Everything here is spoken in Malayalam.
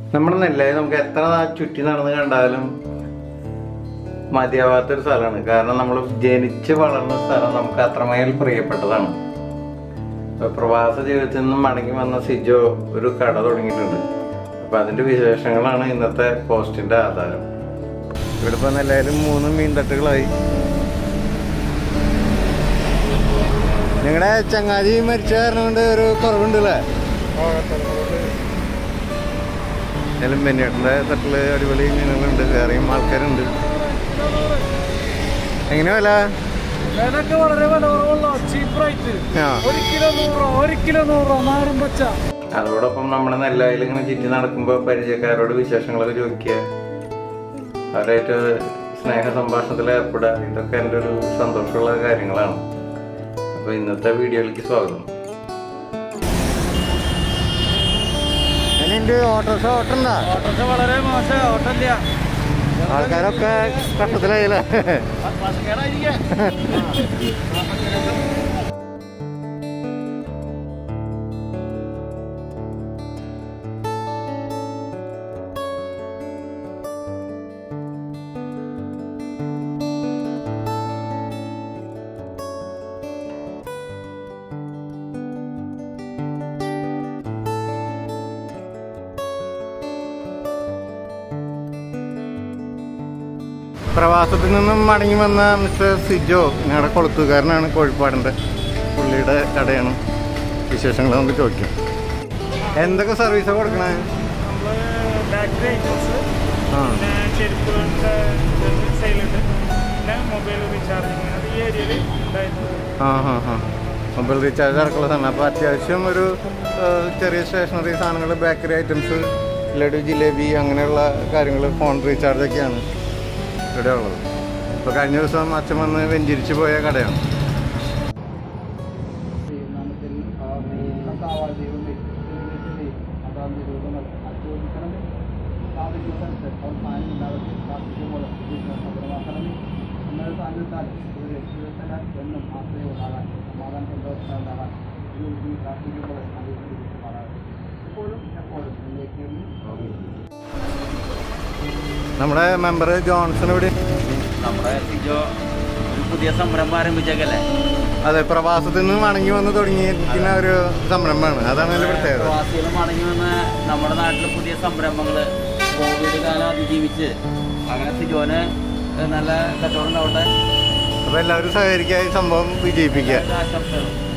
നമ്മുടെ നെല്ലായി നമുക്ക് എത്ര നാ- ചുറ്റി നടന്ന് കണ്ടാലും മതിയാവാത്തൊരു സ്ഥലമാണ് കാരണം നമ്മൾ ജനിച്ച് വളർന്ന സ്ഥലം നമുക്ക് അത്രമേൽ പ്രിയപ്പെട്ടതാണ് ഇപ്പൊ പ്രവാസ ജീവിതത്തിൽ നിന്നും മടങ്ങി വന്ന സിജോ ഒരു കട തുടങ്ങിയിട്ടുണ്ട് അപ്പൊ അതിന്റെ വിശേഷങ്ങളാണ് ഇന്നത്തെ പോസ്റ്റിന്റെ ആധാരം ഇവിടെ ഇപ്പൊ നെല്ലായാലും മൂന്ന് മീൻതട്ടുകളായി നിങ്ങളുടെ ചങ്ങാതി മരിച്ച കാരണം കൊണ്ട് ഒരു കുറവുണ്ടല്ലേ എന്നാലും ബെന്നിയേട്ടൻ്റെ തട്ടില് അടിപൊളി മീനുകളുണ്ട് വേറെയും ആൾക്കാരുണ്ട് എങ്ങനെ വില വിലക്ക് വളരെ വില കുറവുള്ള ചീപ്പ് റേറ്റ് ആ ഒരു കിലോ നൂറോ ഒരു കിലോ നൂറോ നാടൻ പച്ച അതോടൊപ്പം നമ്മുടെ നെല്ലായിൽ ഇങ്ങനെ ചുറ്റി നടക്കുമ്പോൾ പരിചയക്കാരോട് വിശേഷങ്ങളൊക്കെ ചോദിക്കുക അവരായിട്ട് സ്നേഹ സംഭാഷണത്തിൽ ഏർപ്പെടുക ഇതൊക്കെ എൻ്റെ ഒരു സന്തോഷമുള്ള കാര്യങ്ങളാണ് അപ്പോൾ ഇന്നത്തെ വീഡിയോയിലേക്ക് സ്വാഗതം ഓട്ടോറിക്ഷ ഓട്ടണ്ട ഓട്ടോസ് വളരെ മോശം ഓട്ടമില്ല ആൾക്കാരൊക്കെ കഷ്ടത്തിലായില്ലേ പ്രവാസത്തിൽ നിന്നും മടങ്ങി വന്ന മിസ്റ്റർ സിജോ ഞങ്ങളുടെ കൊളുത്തുകാരനാണ് കോഴിപ്പാടിൻ്റെ പുള്ളിയുടെ കടയാണ് വിശേഷങ്ങൾ നമുക്ക് ചോദിക്കാം എന്തൊക്കെ സർവീസാണ് കൊടുക്കണേ നമ്മള് ബാറ്ററി ഐറ്റംസ് ആ പിന്നെ ചെരുപ്പുകളുടെ സെയിലുണ്ട് പിന്നെ മൊബൈൽ റീചാർജിങ് അത് ഈ ഏരിയയിൽ ഉണ്ടായിരുന്നു ആ ഹാ ഹാ മൊബൈൽ റീചാർജ് അടക്കമുള്ള സാധനം അപ്പോൾ അത്യാവശ്യം ഒരു ആ, ചെറിയ സ്റ്റേഷനറി സാധനങ്ങൾ ബേക്കറി ഐറ്റംസ് ലഡു ജിലേബി അങ്ങനെയുള്ള കാര്യങ്ങൾ ഫോൺ റീചാർജ് ഒക്കെയാണ് ഇവിടെ ഉള്ളത് ഇപ്പോൾ കഴിഞ്ഞ ദിവസം അച്ഛൻ വന്ന് വെഞ്ചിരിച്ച് പോയ കടയാണ് നമ്മുടെ മെമ്പർ ജോൺസൺ ഇവിടെ നമ്മുടെ സിജോ ഒരു പുതിയ സംരംഭം ആരംഭിച്ചേക്കല്ലേ അതെ പ്രവാസത്തിൽ നിന്ന് മടങ്ങി വന്ന് തുടങ്ങിയിരിക്കുന്ന ഒരു സംരംഭമാണ് അതാണ് അതിന്റെ പ്രത്യേകത പ്രവാസികൾ മടങ്ങി വന്ന് നമ്മുടെ നാട്ടിലെ പുതിയ സംരംഭങ്ങള് കോവിഡ് കാലം അതിജീവിച്ച് അങ്ങനെ സിജോന് നല്ല കച്ചവടം ഉണ്ടാവട്ടെ അപ്പൊ എല്ലാവരും സഹകരിക്കുക ഈ സംഭവം വിജയിപ്പിക്കുക ആശംസകൾ